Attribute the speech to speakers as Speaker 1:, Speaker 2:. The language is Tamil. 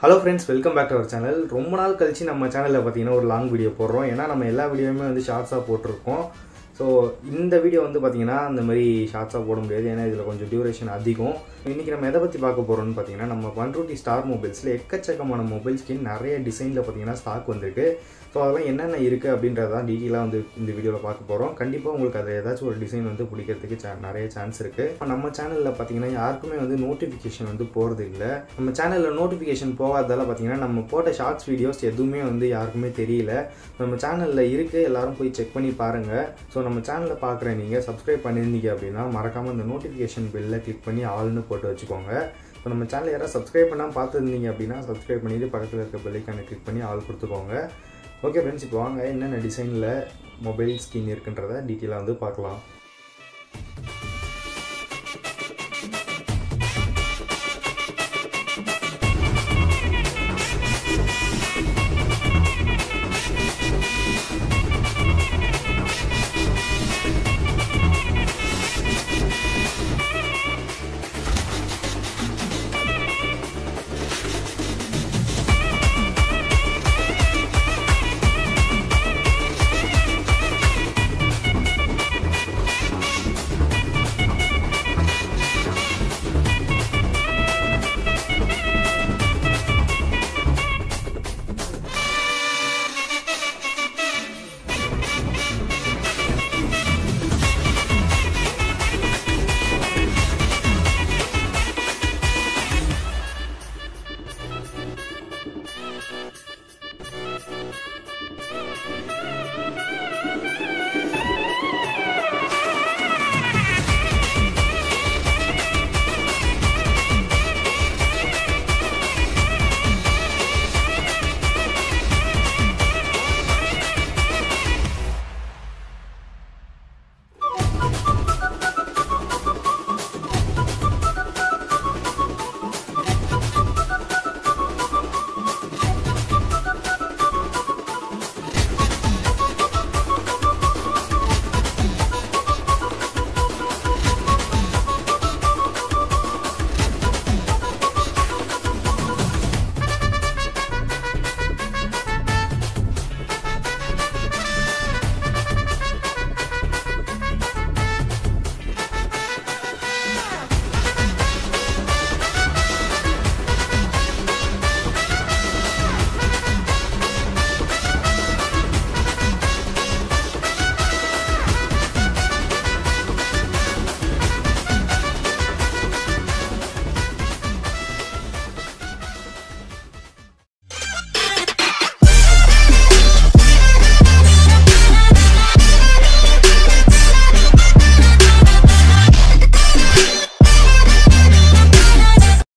Speaker 1: hello friends welcome back to our channel ரொம்ப நாள் கழிச்சு நம்ம சேனலில் பார்த்தீங்கன்னா ஒரு லாங் வீடியோ போடுறோம் ஏன்னா நம்ம எல்லா வீடியோவுமே வந்து ஷார்ட்ஸாக போட்டிருக்கோம் ஸோ இந்த வீடியோ வந்து பார்த்தீங்கன்னா அந்த மாதிரி ஷார்ட்ஸாக போட முடியாது ஏன்னா இதில் கொஞ்சம் டியூரேஷன் அதிகம் இன்றைக்கி நம்ம எதை பற்றி பார்க்க போகிறோம்னு பார்த்தீங்கன்னா நம்ம பண்ருட்டி ஸ்டார் மொபைல்ஸில் எக்கச்சக்கமான மொபைல் ஸ்கின் நிறைய டிசைனில் பார்த்தீங்கன்னா ஸ்டாக் வந்திருக்கு ஸோ அதெல்லாம் என்னென்ன இருக்குது அப்படின்றத தான் டீட்டெயிலாக வந்து இந்த வீடியோவில் பார்க்க போகிறோம் கண்டிப்பாக உங்களுக்கு அதில் ஏதாச்சும் ஒரு டிசைன் வந்து பிடிக்கிறதுக்கு சா நிறைய சான்ஸ் இருக்குது நம்ம சேனலில் பார்த்தீங்கன்னா யாருக்குமே வந்து நோட்டிஃபிகேஷன் வந்து போகிறது இல்லை நம்ம சேனலில் நோட்டிஃபிகேஷன் போகாததால் பார்த்தீங்கன்னா நம்ம போட்ட ஷார்ட்ஸ் வீடியோஸ் எதுவுமே வந்து யாருக்குமே தெரியல நம்ம சேனலில் இருக்குது எல்லாரும் போய் செக் பண்ணி பாருங்கள் ஸோ நம்ம சேனலில் பார்க்குற நீங்கள் சப்ஸ்கிரைப் பண்ணியிருந்தீங்க அப்படின்னா மறக்காமல் இந்த நோட்டிஃபிகேஷன் பெல்லை கிளிக் பண்ணி ஆல்னு போட்டு வச்சுக்கோங்க ஸோ நம்ம சேனல் யாராவது சப்ஸ்கிரைப் பண்ணால் பார்த்துருந்தீங்க அப்படின்னா சப்ஸ்கிரைப் பண்ணிவிட்டு பக்கத்தில் இருக்க பெல்லைக்கான கிளிக் பண்ணி ஆள் கொடுத்துக்கோங்க ஓகே ஃப்ரெண்ட்ஸ் இப்போ வாங்க என்னென்ன டிசைனில் மொபைல் ஸ்கின் இருக்குன்றத டீட்டெயிலாக வந்து பார்க்கலாம்